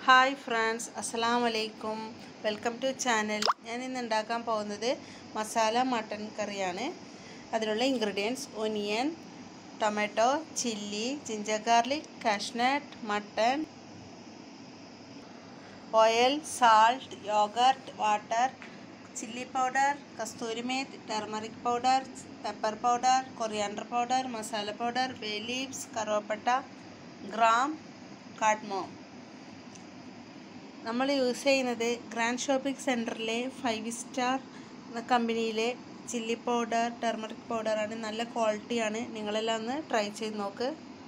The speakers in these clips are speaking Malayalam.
ഹായ് ഫ്രണ്ട്സ് അസ്സലാം വലൈക്കും വെൽക്കം ടു ചാനൽ ഞാൻ ഇന്ന് ഉണ്ടാക്കാൻ പോകുന്നത് മസാല മട്ടൺ കറിയാണ് അതിനുള്ള ingredients onion tomato chilli ginger garlic cashew nut mutton oil salt yogurt water chilli powder kasturi methi turmeric powder pepper powder coriander powder masala powder bay leaves കറുവപ്പട്ട ഗ്രാം കാഡ്മോം നമ്മൾ യൂസ് ചെയ്യുന്നത് ഗ്രാൻഡ് ഷോപ്പിംഗ് സെൻറ്ററിലെ ഫൈവ് സ്റ്റാർ എന്ന കമ്പനിയിലെ ചില്ലി പൗഡർ ടർമറിക് പൗഡറാണ് നല്ല ക്വാളിറ്റിയാണ് നിങ്ങളെല്ലാം ഒന്ന് ട്രൈ ചെയ്ത് നോക്ക്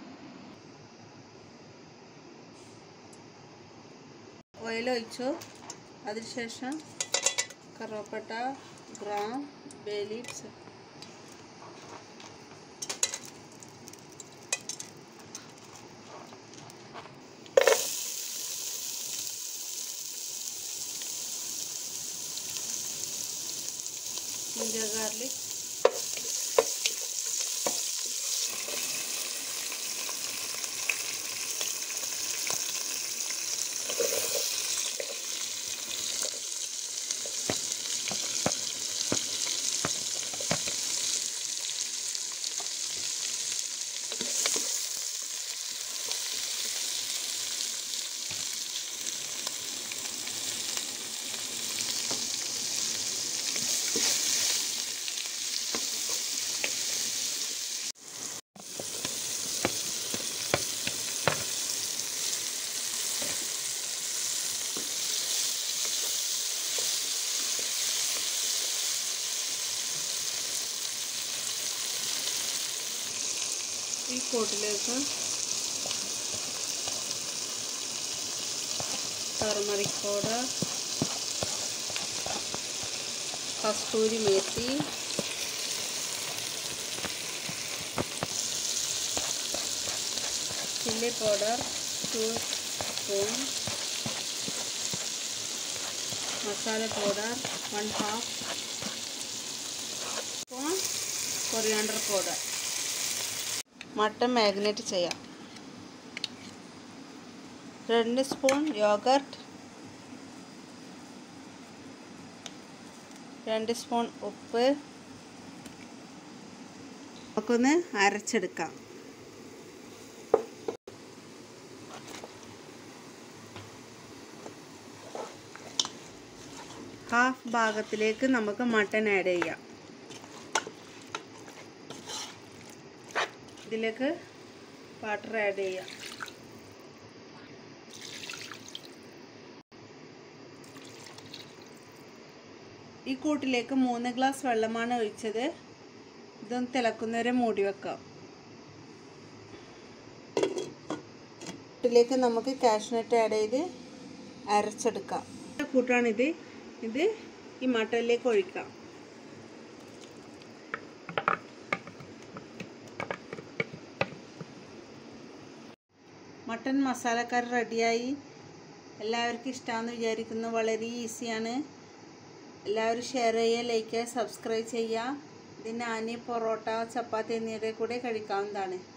ഓയിൽ ഒഴിച്ചു അതിനുശേഷം കറുവപ്പട്ട ഗ്രാം ബേ ലീവ്സ് ginger garlic ഈ കൂട്ടിലേക്ക് turmeric powder kasturi methi chilli powder two spoon masala powder one half spoon coriander powder mutton marinate ചെയ്യാം രണ്ട് സ്പൂൺ യോഗർട്ട് രണ്ട് സ്പൂൺ ഉപ്പ് നമുക്കൊന്ന് അരച്ചെടുക്കാം ഹാഫ് ഭാഗത്തിലേക്ക് നമുക്ക് മട്ടൺ ആഡ് ചെയ്യാം ഇതിലേക്ക് വാട്ടർ ആഡ് ചെയ്യാം ഈ കൂട്ടിലേക്ക് മൂന്ന് ഗ്ലാസ് വെള്ളമാണ് ഒഴിച്ചത് ഇതൊന്ന് തിളക്കുന്നവരെ മൂടി വെക്കാം കൂട്ടിലേക്ക് നമുക്ക് കാഷ്നട്ട് ആഡ് ചെയ്ത് അരച്ചെടുക്കാം കൂട്ടാണിത് ഇത് ഈ മട്ടനിലേക്ക് ഒഴിക്കാം മട്ടൺ മസാലക്കറി റെഡിയായി എല്ലാവർക്കും ഇഷ്ടമാണെന്ന് വിചാരിക്കുന്നു വളരെ ഈസിയാണ് എല്ലാവരും ഷെയർ ചെയ്യുക ലൈക്ക് ചെയ്യുക സബ്സ്ക്രൈബ് ചെയ്യുക ഇത് നാന് പൊറോട്ട ചപ്പാത്തി എന്നിവയുടെ കൂടെ കഴിക്കാവുന്നതാണ്